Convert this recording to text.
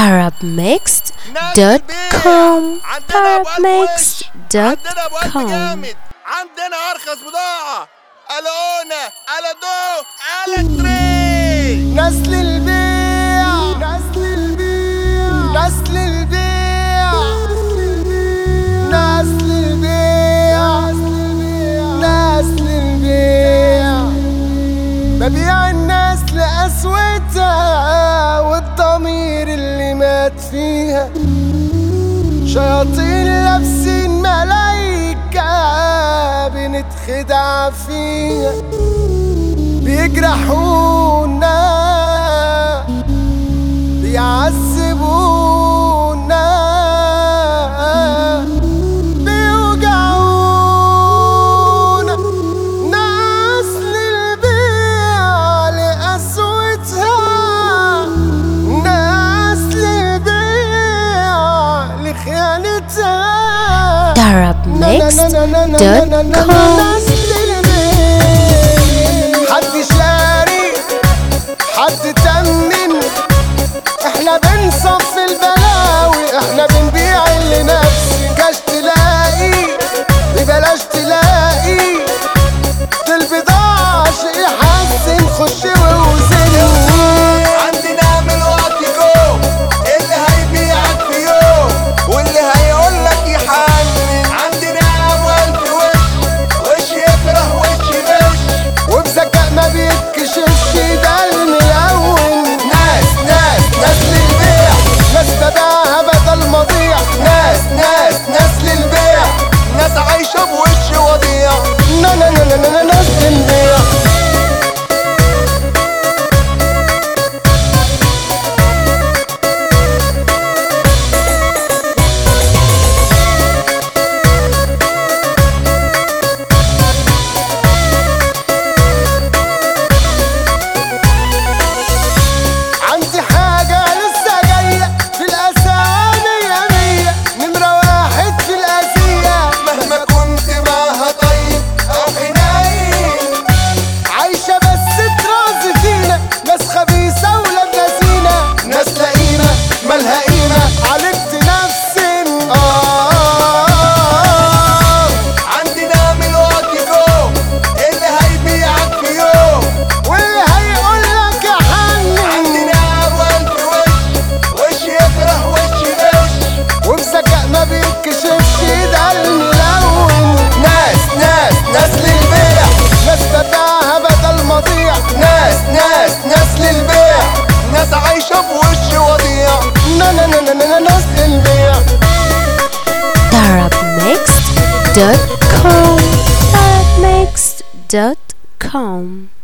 arabmixed.com عندنا ابو قلب وش عندنا ابو قلب arabmixed.com جامد عندنا ارخص بضاعة الونا على دو على تري نسل البيع نسل البيع نسل البيع نسل البيع نسل البيع ببيع الناس لقسوتها والضمير اللي مات فيها شياطين لابسين ملايكة بنتخدع فيها بيجرحونا بيعذبونا بيوجعونا ناس للبيع لقسوتها ناس للبيع لخيانتها arabmixed.com حد شاري حد تمن احنا بنصف البلاوي احنا بنبيع اللي نفسي كاش تلاقي ببلاش تلاقي دي البضاعة شيء يحسن خش ووزن عندنا من وقت جو اللي هيبيعك في يوم واللي هيقولك يحنن عندنا اموال في وش وش يفرح وش يبش وبذكاء ما بيتكشفش ده الملون ناس ناس ناس للبيع ناس تبعها بدل مضيع ناس ناس ناس للبيع ناس عايشة بوش وضيع نا نا نا نا نا ناس تنبيع عندي حاجة لسه جاية في الأسامي يا مية نمرة واحد في الأزية مهما كنت معها طيب او حنين عايشة بس ترازي فينا ناس خبيثة ولاد لذينة ناس لئيمة مالها قيمة عالجت نفسي آه عندنا من وقت جو اللي هيبيعك في يوم واللي هيقول لك يا حنين عندنا اموال في وش وش يفرح وش يبش وبذكاء ما بيتكشفش ده الملون ناس ناس ناس للبيع ناس تبعها بدل مضيع ناس ناس ناس للبيع ناس عايشة بوش وضيع نا نا نا نا نا ناس للبيع arabmixed.com arabmixed.com